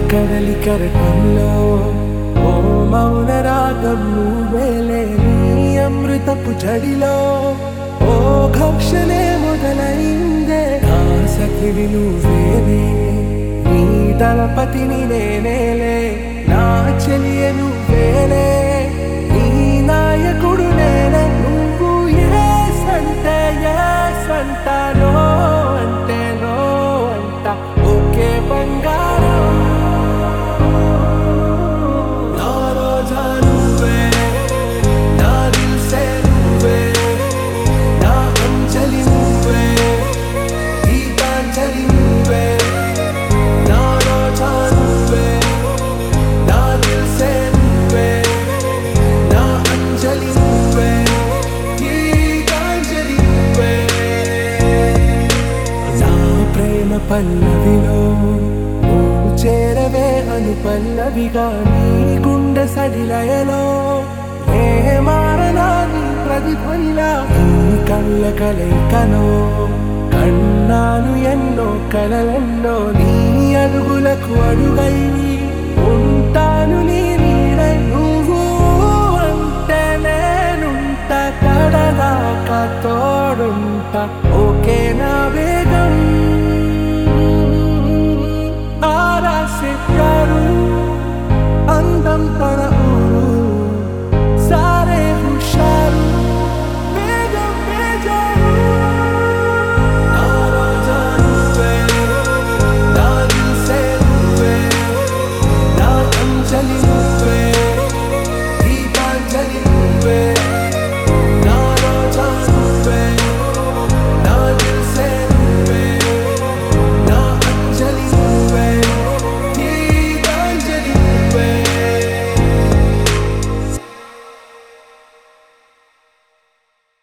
కడలి కరటంలో ఓ మౌన రాగం నువ్వేలే నీ అమృతపు జడిలో ఓ ఘర్షణే మొదలైందే నా సఖివి నువ్వేనే నీ దళపతిని నేనేలే నా చెలియ నువ్వేలే నీ నాయకుడు నేనే నువ్వు ఏ సంటే ఏ సంటానో అంటే నో అంట ఓకే బంగారం నా రోజా నువ్వే నా దిల్సే నువ్వే నా అంజలి నువ్వే గీతాంజలి నువ్వే నా రోజా నువ్వే నా దిల్సే నువ్వే నా అంజలి నువ్వే గీతాంజలి నువ్వే నా ప్రేమ పల్లవిలో నువ్వు చేరవే అను పల్లవిగా నీ గుండె సడిలయలో ఏ మారనా నీ ప్రతిధ్వనిలా నీ కళ్ళ కలయికలో కన్నాను ఎన్నో కలలెన్నో నీ అడుగులకు అడుగై ఉంటాను నీ నీడై నువ్వు అంటే నేనుంట కడదాకా తోడుంట ఓకే నా వేగం ఆరాశిప్పారు అందం పర